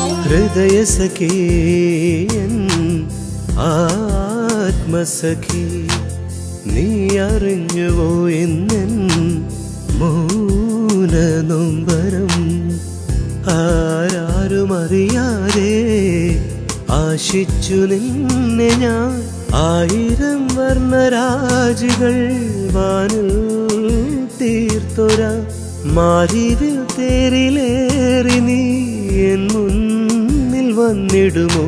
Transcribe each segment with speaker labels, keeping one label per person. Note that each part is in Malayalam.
Speaker 1: ഹൃദയസഖീയൻ ആത്മസഖി നീ അറിഞ്ഞുവോ എന്നെൻ മൗനനൊമ്പരം ആരാരും അറിയാതെ ആശിച്ചു നിന്നെ ഞാൻ ആയിരം വർണ്ണരാജികൾ വാനിൽ തീർത്തൊര മാരിവിൽ തേരിലേറി നീ എൻ മുന്നിൽ വന്നിടുമോ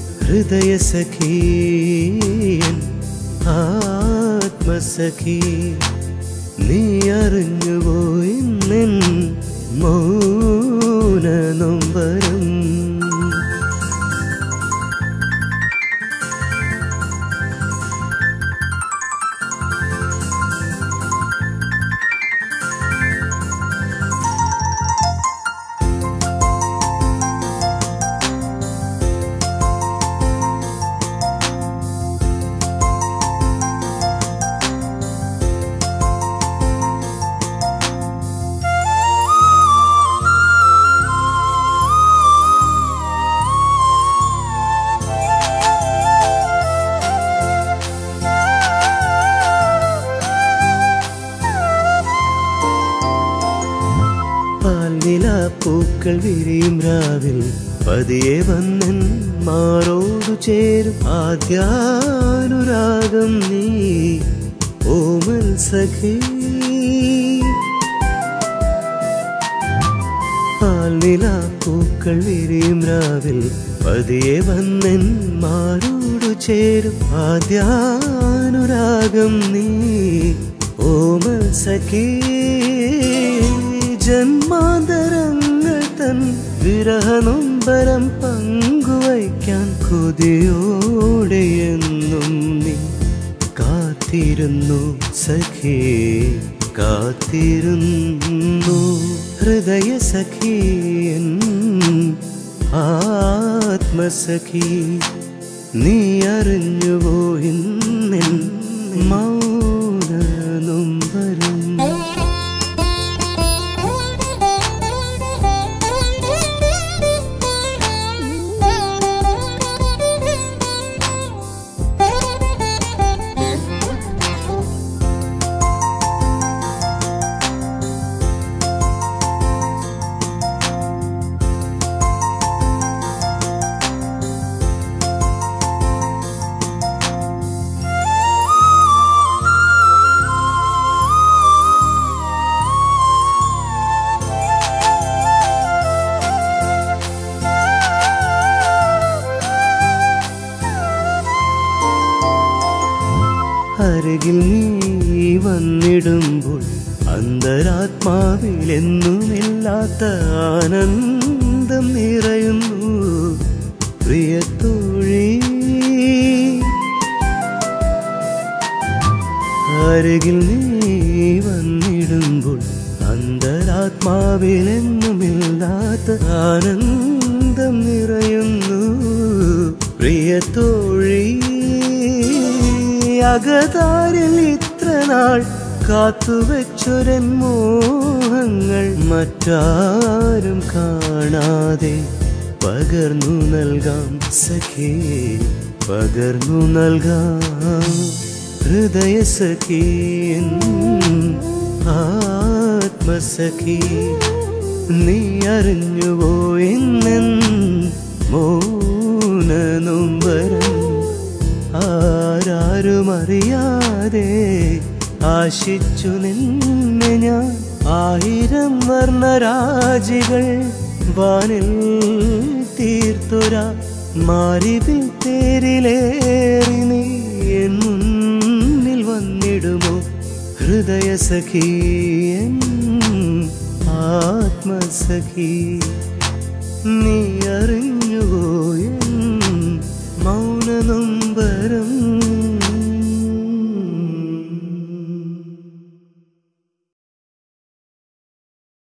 Speaker 1: ഹൃദയസഖീയൻ ആത്മസഖി നീ അറിഞ്ഞുവോ ഇന്നെൻ മൗനനൊമ്പരം പാൽനില പൂക്കൾ വിരിയും രാവിൽ പതിയെ വന്നൻ മാറോടു ചേരും ആദ്യാനുരാഗം നീ ഓമൽ സഖി പാൽനില പൂക്കൾ വിരിയും രാവിൽ പതിയെ വന്നൻ മാറോടു ചേരും ആദ്യാനുരാഗം നീ ഓമൽ സഖി ജന്മാന്തരങ്ങൾ തൻ വിരഹനൊമ്പരം പങ്കുവയ്ക്കാൻ കൊതിയോടെ എന്നും നീ കാത്തിരുന്നു സഖി കാത്തിരുന്നു ഹൃദയ സഖിയൻ ആത്മസഖി നീ അറിഞ്ഞുവോ ഇന്നെൻ മൗനനൊമ്പരം അരികിൽ നീ വന്നിടുമ്പോൾ അന്തരാത്മാവിലെന്നുമില്ലാത്ത ആനന്ദം നിറയുന്നു പ്രിയത്തോഴി അരികിൽ നീ വന്നിടുമ്പോൾ അന്തരാത്മാവിലെന്നുമില്ലാത്ത ആനന്ദം നിറയുന്നു പ്രിയത്തോഴി അകതാരിൽ ഇത്ര നാൾ കാത്തുവെച്ചൊരൻ മോഹങ്ങൾ മറ്റാരും കാണാതെ പകർന്നു നൽകാം സഖേ പകർന്നു നൽകാം ഹൃദയ സഖീൻ ആത്മസഖി നീ അറിഞ്ഞുവോ ഇന്നെൻ മൗനനൊമ്പരം ആരാരും അറിയാതെ ആശിച്ചു നിന്നെ ഞാൻ ആയിരം വർണ്ണരാജികൾ വാനിൽ തീർത്തുര മാരിവിൽ തേരിലേറി നീ എൻ മുന്നിൽ വന്നിടുമോ ഹൃദയ സഖീയൻ ആത്മസഖി നീ അറിഞ്ഞുവോ